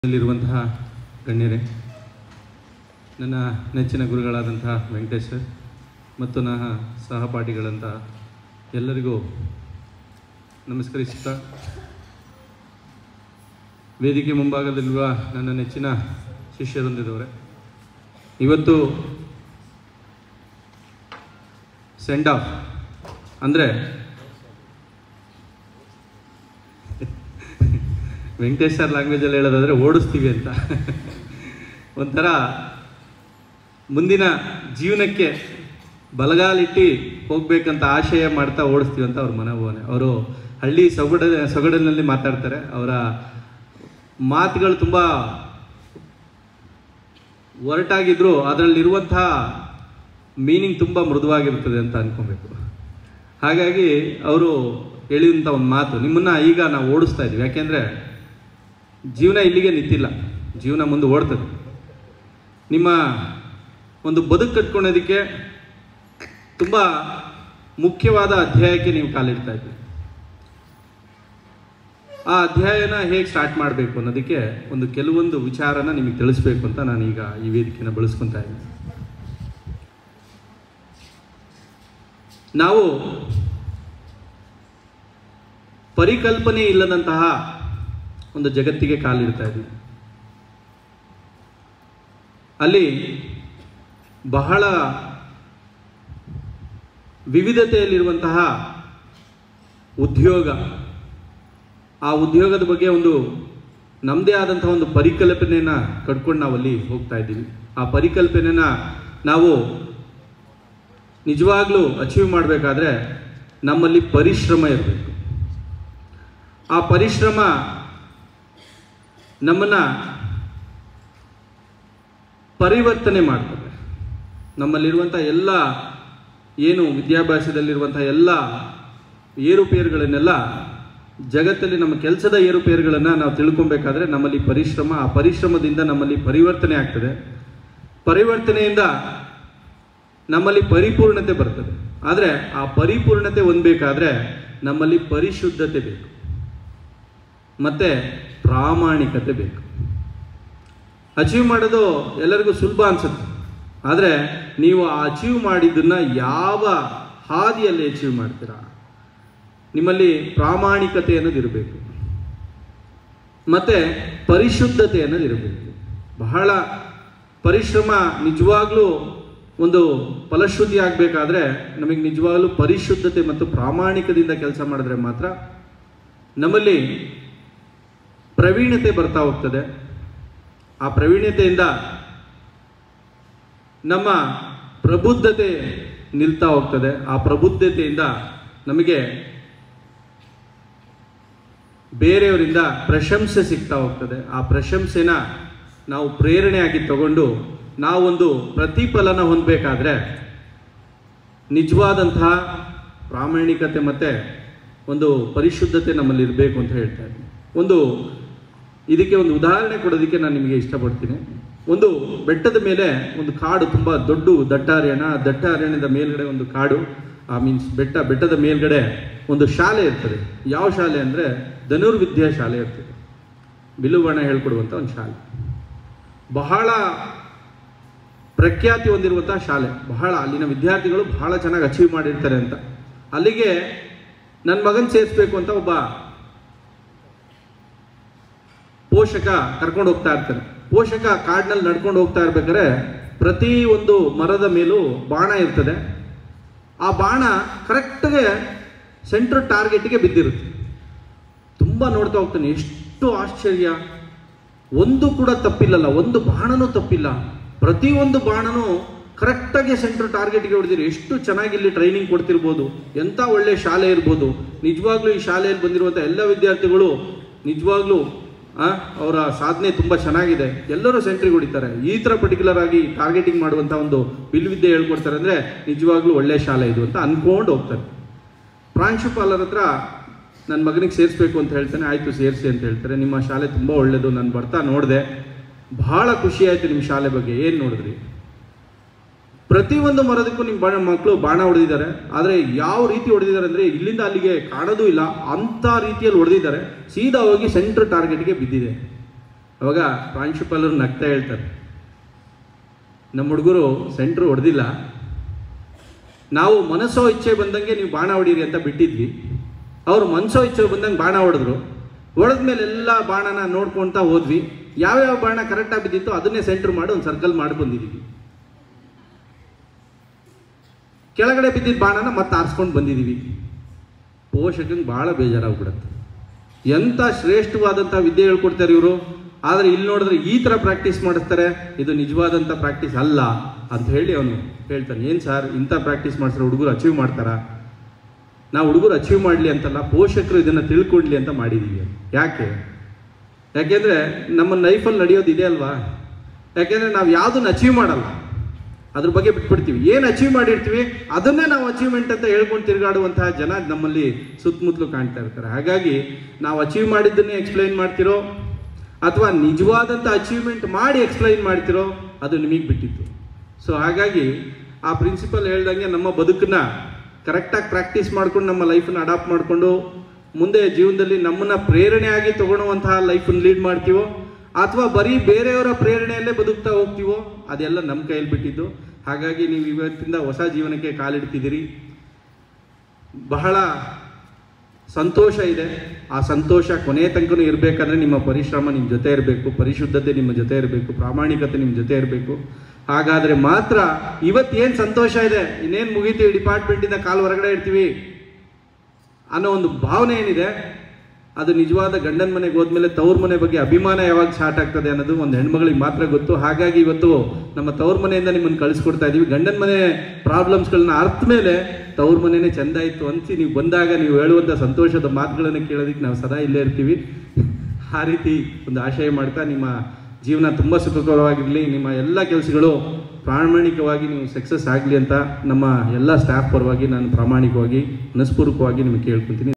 ಇಲ್ಲಿರುವಂತಹ ಗಣ್ಯರೇ ನನ್ನ ನೆಚ್ಚಿನ ಗುರುಗಳಾದಂತಹ ವೆಂಕಟೇಶ್ ಸರ್ ಮತ್ತು ನನ್ನ ಸಹಪಾಠಿಗಳಂತಹ ಎಲ್ಲರಿಗೂ ನಮಸ್ಕರಿಸುತ್ತಾ ವೇದಿಕೆ ಮುಂಭಾಗದಲ್ಲಿರುವ ನನ್ನ ನೆಚ್ಚಿನ ಶಿಷ್ಯರೊಂದಿದವರೇ ಇವತ್ತು ಸೆಂಡ್ ಆಫ್ ಅಂದರೆ ವೆಂಕಟೇಶ್ ಸರ್ ಲ್ಯಾಂಗ್ವೇಜಲ್ಲಿ ಹೇಳೋದಾದರೆ ಓಡಿಸ್ತೀವಿ ಅಂತ ಒಂಥರ ಮುಂದಿನ ಜೀವನಕ್ಕೆ ಬಲಗಾಲಿಟ್ಟು ಹೋಗ್ಬೇಕಂತ ಆಶಯ ಮಾಡ್ತಾ ಓಡಿಸ್ತೀವಿ ಅಂತ ಅವ್ರ ಮನೋಭಾವನೆ ಅವರು ಹಳ್ಳಿ ಸೊಗಡ ಸೊಗಡಿನಲ್ಲಿ ಮಾತಾಡ್ತಾರೆ ಅವರ ಮಾತುಗಳು ತುಂಬ ಒರಟಾಗಿದ್ರು ಅದರಲ್ಲಿರುವಂತಹ ಮೀನಿಂಗ್ ತುಂಬ ಮೃದುವಾಗಿರ್ತದೆ ಅಂತ ಅನ್ಕೊಬೇಕು ಹಾಗಾಗಿ ಅವರು ಹೇಳಿದಂಥ ಒಂದು ಮಾತು ನಿಮ್ಮನ್ನ ಈಗ ನಾವು ಓಡಿಸ್ತಾ ಇದ್ವಿ ಯಾಕೆಂದರೆ ಜೀವನ ಇಲ್ಲಿಗೆ ನಿಂತಿಲ್ಲ ಜೀವನ ಮುಂದೆ ಓಡ್ತದೆ ನಿಮ್ಮ ಒಂದು ಬದುಕು ಕಟ್ಕೊಳ್ಳೋದಕ್ಕೆ ತುಂಬ ಮುಖ್ಯವಾದ ಅಧ್ಯಾಯಕ್ಕೆ ನೀವು ಕಾಲಿಡ್ತಾ ಇದ್ದೀವಿ ಆ ಅಧ್ಯಾಯನ ಹೇಗೆ ಸ್ಟಾರ್ಟ್ ಮಾಡಬೇಕು ಅನ್ನೋದಕ್ಕೆ ಒಂದು ಕೆಲವೊಂದು ವಿಚಾರನ ನಿಮಗೆ ತಿಳಿಸ್ಬೇಕು ಅಂತ ನಾನೀಗ ಈ ವೇದಿಕೆನ ಬಳಸ್ಕೊತಾ ಇದ್ದೀನಿ ನಾವು ಪರಿಕಲ್ಪನೆ ಇಲ್ಲದಂತಹ ಒಂದು ಜಗತ್ತಿಗೆ ಕಾಲಿಡ್ತಾ ಇದ್ದೀವಿ ಅಲ್ಲಿ ಬಹಳ ವಿವಿಧತೆಯಲ್ಲಿರುವಂತಹ ಉದ್ಯೋಗ ಆ ಉದ್ಯೋಗದ ಬಗ್ಗೆ ಒಂದು ನಮ್ಮದೇ ಆದಂತಹ ಒಂದು ಪರಿಕಲ್ಪನೆಯನ್ನ ಕಟ್ಕೊಂಡು ನಾವು ಅಲ್ಲಿ ಹೋಗ್ತಾ ಇದ್ದೀವಿ ಆ ಪರಿಕಲ್ಪನೆನ ನಾವು ನಿಜವಾಗ್ಲೂ ಅಚೀವ್ ಮಾಡಬೇಕಾದ್ರೆ ನಮ್ಮಲ್ಲಿ ಪರಿಶ್ರಮ ಇರಬೇಕು ಆ ಪರಿಶ್ರಮ ನಮ್ಮನ್ನ ಪರಿವರ್ತನೆ ಮಾಡ್ತದೆ ನಮ್ಮಲ್ಲಿರುವಂಥ ಎಲ್ಲ ಏನು ವಿದ್ಯಾಭ್ಯಾಸದಲ್ಲಿರುವಂಥ ಎಲ್ಲ ಏರುಪೇರುಗಳನ್ನೆಲ್ಲ ಜಗತ್ತಲ್ಲಿ ನಮ್ಮ ಕೆಲಸದ ಏರುಪೇರುಗಳನ್ನು ನಾವು ತಿಳ್ಕೊಬೇಕಾದ್ರೆ ನಮ್ಮಲ್ಲಿ ಪರಿಶ್ರಮ ಆ ಪರಿಶ್ರಮದಿಂದ ನಮ್ಮಲ್ಲಿ ಪರಿವರ್ತನೆ ಆಗ್ತದೆ ಪರಿವರ್ತನೆಯಿಂದ ನಮ್ಮಲ್ಲಿ ಪರಿಪೂರ್ಣತೆ ಬರ್ತದೆ ಆದರೆ ಆ ಪರಿಪೂರ್ಣತೆ ಹೊಂದಬೇಕಾದ್ರೆ ನಮ್ಮಲ್ಲಿ ಪರಿಶುದ್ಧತೆ ಬೇಕು ಮತ್ತೆ ಪ್ರಾಮಾಣಿಕತೆ ಬೇಕು ಅಚೀವ್ ಮಾಡೋದು ಎಲ್ಲರಿಗೂ ಸುಲಭ ಅನ್ಸುತ್ತೆ ಆದರೆ ನೀವು ಆ ಅಚೀವ್ ಮಾಡಿದ್ದನ್ನ ಯಾವ ಹಾದಿಯಲ್ಲಿ ಅಚೀವ್ ಮಾಡ್ತೀರಾ ನಿಮ್ಮಲ್ಲಿ ಪ್ರಾಮಾಣಿಕತೆ ಅನ್ನೋದು ಇರಬೇಕು ಮತ್ತೆ ಪರಿಶುದ್ಧತೆ ಅನ್ನೋದು ಇರಬೇಕು ಬಹಳ ಪರಿಶ್ರಮ ನಿಜವಾಗ್ಲೂ ಒಂದು ಫಲಶ್ರುತಿ ಆಗಬೇಕಾದ್ರೆ ನಮಗೆ ನಿಜವಾಗ್ಲೂ ಪರಿಶುದ್ಧತೆ ಮತ್ತು ಪ್ರಾಮಾಣಿಕದಿಂದ ಕೆಲಸ ಮಾಡಿದ್ರೆ ಮಾತ್ರ ನಮ್ಮಲ್ಲಿ ಪ್ರವೀಣತೆ ಬರ್ತಾ ಹೋಗ್ತದೆ ಆ ಪ್ರವೀಣತೆಯಿಂದ ನಮ್ಮ ಪ್ರಬುದ್ಧತೆ ನಿಲ್ತಾ ಹೋಗ್ತದೆ ಆ ಪ್ರಬುದ್ಧತೆಯಿಂದ ನಮಗೆ ಬೇರೆಯವರಿಂದ ಪ್ರಶಂಸೆ ಸಿಗ್ತಾ ಹೋಗ್ತದೆ ಆ ಪ್ರಶಂಸೆನ ನಾವು ಪ್ರೇರಣೆಯಾಗಿ ತಗೊಂಡು ನಾವೊಂದು ಪ್ರತಿಫಲನ ಹೊಂದಬೇಕಾದ್ರೆ ನಿಜವಾದಂತಹ ಪ್ರಾಮಾಣಿಕತೆ ಮತ್ತೆ ಒಂದು ಪರಿಶುದ್ಧತೆ ನಮ್ಮಲ್ಲಿ ಇರಬೇಕು ಅಂತ ಹೇಳ್ತಾ ಇದ್ದೀನಿ ಒಂದು ಇದಕ್ಕೆ ಒಂದು ಉದಾಹರಣೆ ಕೊಡೋದಕ್ಕೆ ನಾನು ನಿಮಗೆ ಇಷ್ಟಪಡ್ತೀನಿ ಒಂದು ಬೆಟ್ಟದ ಮೇಲೆ ಒಂದು ಕಾಡು ತುಂಬ ದೊಡ್ಡ ದಟ್ಟ ಅರಣ್ಯ ದಟ್ಟ ಅರಣ್ಯದ ಮೇಲ್ಗಡೆ ಒಂದು ಕಾಡು ಆ ಮೀನ್ಸ್ ಬೆಟ್ಟ ಬೆಟ್ಟದ ಮೇಲ್ಗಡೆ ಒಂದು ಶಾಲೆ ಇರ್ತದೆ ಯಾವ ಶಾಲೆ ಅಂದರೆ ಧನುರ್ವಿದ್ಯಾ ಶಾಲೆ ಇರ್ತದೆ ಬಿಲುಬಾಣ ಹೇಳ್ಕೊಡುವಂಥ ಒಂದು ಶಾಲೆ ಬಹಳ ಪ್ರಖ್ಯಾತಿ ಹೊಂದಿರುವಂತಹ ಶಾಲೆ ಬಹಳ ಅಲ್ಲಿನ ವಿದ್ಯಾರ್ಥಿಗಳು ಬಹಳ ಚೆನ್ನಾಗಿ ಅಚೀವ್ ಮಾಡಿರ್ತಾರೆ ಅಂತ ಅಲ್ಲಿಗೆ ನನ್ನ ಮಗನ್ ಸೇರಿಸ್ಬೇಕು ಅಂತ ಒಬ್ಬ ಪೋಷಕ ಕರ್ಕೊಂಡು ಹೋಗ್ತಾ ಇರ್ತಾನೆ ಪೋಷಕ ಕಾಡಿನಲ್ಲಿ ನಡ್ಕೊಂಡು ಹೋಗ್ತಾ ಇರ್ಬೇಕಾದ್ರೆ ಪ್ರತಿ ಒಂದು ಮರದ ಮೇಲೂ ಬಾಣ ಇರ್ತದೆ ಆ ಬಾಣ ಕರೆಕ್ಟ್ಗೆ ಸೆಂಟ್ರ್ ಟಾರ್ಗೆಟ್ಗೆ ಬಿದ್ದಿರುತ್ತೆ ತುಂಬ ನೋಡ್ತಾ ಹೋಗ್ತಾನೆ ಎಷ್ಟು ಆಶ್ಚರ್ಯ ಒಂದು ಕೂಡ ತಪ್ಪಿಲ್ಲಲ್ಲ ಒಂದು ಬಾಣನೂ ತಪ್ಪಿಲ್ಲ ಪ್ರತಿಯೊಂದು ಬಾಣನೂ ಕರೆಕ್ಟಾಗಿ ಸೆಂಟ್ರ್ ಟಾರ್ಗೆಟ್ಗೆ ಹೊಡೆದಿರಿ ಎಷ್ಟು ಚೆನ್ನಾಗಿ ಇಲ್ಲಿ ಟ್ರೈನಿಂಗ್ ಕೊಡ್ತಿರ್ಬೋದು ಎಂಥ ಒಳ್ಳೆ ಶಾಲೆ ಇರ್ಬೋದು ನಿಜವಾಗ್ಲೂ ಈ ಶಾಲೆಯಲ್ಲಿ ಬಂದಿರುವಂಥ ಎಲ್ಲ ವಿದ್ಯಾರ್ಥಿಗಳು ನಿಜವಾಗ್ಲೂ ಅವರ ಸಾಧನೆ ತುಂಬ ಚೆನ್ನಾಗಿದೆ ಎಲ್ಲರೂ ಸೆಂಟ್ರಿಗೆ ಹೊಡಿತಾರೆ ಈ ಥರ ಪರ್ಟಿಕ್ಯುಲರ್ ಆಗಿ ಟಾರ್ಗೆಟಿಂಗ್ ಮಾಡುವಂಥ ಒಂದು ಬಿಲ್ವಿದ್ಯೆ ಹೇಳ್ಕೊಡ್ತಾರೆ ಅಂದರೆ ನಿಜವಾಗ್ಲೂ ಒಳ್ಳೆ ಶಾಲೆ ಇದು ಅಂತ ಅನ್ಕೊಂಡು ಹೋಗ್ತಾರೆ ಪ್ರಾಂಶುಪಾಲರ ಹತ್ರ ನನ್ನ ಮಗನಿಗೆ ಸೇರಿಸ್ಬೇಕು ಅಂತ ಹೇಳ್ತಾನೆ ಆಯಿತು ಸೇರಿಸಿ ಅಂತ ಹೇಳ್ತಾರೆ ನಿಮ್ಮ ಶಾಲೆ ತುಂಬ ಒಳ್ಳೆಯದು ನಾನು ಬರ್ತಾ ನೋಡಿದೆ ಬಹಳ ಖುಷಿ ಆಯಿತು ನಿಮ್ಮ ಶಾಲೆ ಬಗ್ಗೆ ಏನು ನೋಡಿದ್ರಿ ಪ್ರತಿಯೊಂದು ಮರದಕ್ಕೂ ನಿಮ್ಮ ಬಾಣ ಮಕ್ಕಳು ಬಾಣ ಹೊಡೆದಿದ್ದಾರೆ ಆದರೆ ಯಾವ ರೀತಿ ಹೊಡೆದಿದ್ದಾರೆ ಅಂದರೆ ಇಲ್ಲಿಂದ ಅಲ್ಲಿಗೆ ಕಾಣೋದು ಇಲ್ಲ ಅಂಥ ರೀತಿಯಲ್ಲಿ ಹೊಡೆದಿದ್ದಾರೆ ಸೀದಾ ಹೋಗಿ ಸೆಂಟ್ರ್ ಟಾರ್ಗೆಟ್ಗೆ ಬಿದ್ದಿದೆ ಅವಾಗ ಪ್ರಾಂಶುಪಾಲರು ನಗ್ತಾ ಹೇಳ್ತಾರೆ ನಮ್ಮ ಹುಡುಗರು ಸೆಂಟ್ರ್ ಹೊಡೆದಿಲ್ಲ ನಾವು ಮನಸ್ಸೋ ಇಚ್ಛೆ ಬಂದಂಗೆ ನೀವು ಬಾಣ ಹೊಡೀರಿ ಅಂತ ಬಿಟ್ಟಿದ್ವಿ ಅವ್ರು ಮನಸ್ಸೋ ಇಚ್ಛೆ ಬಂದಂಗೆ ಬಾಣ ಹೊಡೆದ್ರು ಹೊಡೆದ್ಮೇಲೆ ಎಲ್ಲ ಬಾಣನ ನೋಡ್ಕೊಳ್ತಾ ಹೋದ್ವಿ ಯಾವ್ಯಾವ ಬಾಣ ಕರೆಕ್ಟಾಗಿ ಬಿದ್ದಿತ್ತು ಅದನ್ನೇ ಸೆಂಟ್ರ್ ಮಾಡಿ ಒಂದು ಸರ್ಕಲ್ ಮಾಡಿ ಬಂದಿದ್ದೀವಿ ಕೆಳಗಡೆ ಬಿದ್ದಿದ್ದ ಬಾಣನ ಮತ್ತೆ ಆರಿಸ್ಕೊಂಡು ಬಂದಿದ್ದೀವಿ ಪೋಷಕಂಗೆ ಭಾಳ ಬೇಜಾರಾಗ್ಬಿಡುತ್ತೆ ಎಂಥ ಶ್ರೇಷ್ಠವಾದಂಥ ವಿದ್ಯೆ ಹೇಳ್ಕೊಡ್ತಾರೆ ಇವರು ಆದರೆ ಇಲ್ಲಿ ನೋಡಿದ್ರೆ ಈ ಥರ ಪ್ರಾಕ್ಟೀಸ್ ಮಾಡಿಸ್ತಾರೆ ಇದು ನಿಜವಾದಂಥ ಪ್ರಾಕ್ಟೀಸ್ ಅಲ್ಲ ಅಂತ ಹೇಳಿ ಅವನು ಹೇಳ್ತಾನೆ ಏನು ಸರ್ ಇಂಥ ಪ್ರಾಕ್ಟೀಸ್ ಮಾಡಿಸಿದ್ರೆ ಹುಡುಗರು ಅಚೀವ್ ಮಾಡ್ತಾರಾ ನಾವು ಹುಡುಗರು ಅಚೀವ್ ಮಾಡಲಿ ಅಂತಲ್ಲ ಪೋಷಕರು ಇದನ್ನು ತಿಳ್ಕೊಡ್ಲಿ ಅಂತ ಮಾಡಿದ್ದೀವಿ ಯಾಕೆ ಯಾಕೆಂದರೆ ನಮ್ಮ ಲೈಫಲ್ಲಿ ನಡೆಯೋದು ಇದೆ ಅಲ್ವಾ ಯಾಕೆಂದರೆ ನಾವು ಯಾವುದನ್ನು ಅಚೀವ್ ಮಾಡಲ್ಲ ಅದ್ರ ಬಗ್ಗೆ ಬಿಟ್ಬಿಡ್ತೀವಿ ಏನು ಅಚೀವ್ ಮಾಡಿರ್ತೀವಿ ಅದನ್ನೇ ನಾವು ಅಚೀವ್ಮೆಂಟ್ ಅಂತ ಹೇಳ್ಕೊಂಡು ತಿರುಗಾಡುವಂತಹ ಜನ ನಮ್ಮಲ್ಲಿ ಸುತ್ತಮುತ್ತಲು ಕಾಣ್ತಾ ಇರ್ತಾರೆ ಹಾಗಾಗಿ ನಾವು ಅಚೀವ್ ಮಾಡಿದ್ದನ್ನೇ ಎಕ್ಸ್ಪ್ಲೈನ್ ಮಾಡ್ತಿರೋ ಅಥವಾ ನಿಜವಾದಂಥ ಅಚೀವ್ಮೆಂಟ್ ಮಾಡಿ ಎಕ್ಸ್ಪ್ಲೈನ್ ಮಾಡ್ತಿರೋ ಅದು ನಿಮಗೆ ಬಿಟ್ಟಿತ್ತು ಸೊ ಹಾಗಾಗಿ ಆ ಪ್ರಿನ್ಸಿಪಲ್ ಹೇಳ್ದಂಗೆ ನಮ್ಮ ಬದುಕನ್ನ ಕರೆಕ್ಟಾಗಿ ಪ್ರಾಕ್ಟೀಸ್ ಮಾಡ್ಕೊಂಡು ನಮ್ಮ ಲೈಫನ್ನ ಅಡಾಪ್ಟ್ ಮಾಡಿಕೊಂಡು ಮುಂದೆ ಜೀವನದಲ್ಲಿ ನಮ್ಮನ್ನ ಪ್ರೇರಣೆಯಾಗಿ ತಗೊಳ್ಳುವಂತಹ ಲೈಫನ್ನು ಲೀಡ್ ಮಾಡ್ತೀವೋ ಅಥವಾ ಬರೀ ಬೇರೆಯವರ ಪ್ರೇರಣೆಯಲ್ಲೇ ಬದುಕ್ತಾ ಹೋಗ್ತೀವೋ ಅದೆಲ್ಲ ನಮ್ಮ ಕೈಯಲ್ಲಿ ಬಿಟ್ಟಿದ್ದು ಹಾಗಾಗಿ ನೀವು ಇವತ್ತಿಂದ ಹೊಸ ಜೀವನಕ್ಕೆ ಕಾಲಿಡ್ತಿದ್ದೀರಿ ಬಹಳ ಸಂತೋಷ ಇದೆ ಆ ಸಂತೋಷ ಕೊನೆಯ ತನಕನೂ ಇರಬೇಕಂದ್ರೆ ನಿಮ್ಮ ಪರಿಶ್ರಮ ನಿಮ್ಮ ಜೊತೆ ಇರಬೇಕು ಪರಿಶುದ್ಧತೆ ನಿಮ್ಮ ಜೊತೆ ಇರಬೇಕು ಪ್ರಾಮಾಣಿಕತೆ ನಿಮ್ಮ ಜೊತೆ ಇರಬೇಕು ಹಾಗಾದರೆ ಮಾತ್ರ ಇವತ್ತೇನು ಸಂತೋಷ ಇದೆ ಇನ್ನೇನು ಮುಗೀತೀವಿ ಡಿಪಾರ್ಟ್ಮೆಂಟಿಂದ ಕಾಲು ಹೊರಗಡೆ ಇರ್ತೀವಿ ಅನ್ನೋ ಒಂದು ಭಾವನೆ ಏನಿದೆ ಅದು ನಿಜವಾದ ಗಂಡನ ಮನೆಗೆ ಹೋದ್ಮೇಲೆ ತವ್ರ ಮನೆ ಬಗ್ಗೆ ಅಭಿಮಾನ ಯಾವಾಗ ಸ್ಟಾರ್ಟ್ ಆಗ್ತದೆ ಅನ್ನೋದು ಒಂದು ಹೆಣ್ಮಗಳಿಗೆ ಮಾತ್ರ ಗೊತ್ತು ಹಾಗಾಗಿ ಇವತ್ತು ನಮ್ಮ ತವ್ರ ಮನೆಯಿಂದ ನಿಮ್ಮನ್ನು ಕಳಿಸ್ಕೊಡ್ತಾ ಇದೀವಿ ಗಂಡನ ಮನೆ ಪ್ರಾಬ್ಲಮ್ಸ್ಗಳನ್ನ ಅರ್ಥ ಮೇಲೆ ತವ್ರ ಮನೆನೇ ಚೆಂದ ಇತ್ತು ಅನ್ಸಿ ನೀವು ಬಂದಾಗ ನೀವು ಹೇಳುವಂಥ ಸಂತೋಷದ ಮಾತುಗಳನ್ನು ಕೇಳೋದಕ್ಕೆ ನಾವು ಸದಾ ಇಲ್ಲೇ ಇರ್ತೀವಿ ಆ ರೀತಿ ಒಂದು ಆಶಯ ಮಾಡ್ತಾ ನಿಮ್ಮ ಜೀವನ ತುಂಬ ಸುಖಕರವಾಗಿರಲಿ ನಿಮ್ಮ ಎಲ್ಲ ಕೆಲಸಗಳು ಪ್ರಾಮಾಣಿಕವಾಗಿ ನೀವು ಸಕ್ಸಸ್ ಆಗಲಿ ಅಂತ ನಮ್ಮ ಎಲ್ಲ ಸ್ಟಾಫ್ ಪರವಾಗಿ ನಾನು ಪ್ರಾಮಾಣಿಕವಾಗಿ ಮನಸ್ಪೂರ್ವಕವಾಗಿ ನಿಮಗೆ ಕೇಳ್ಕೊತೀನಿ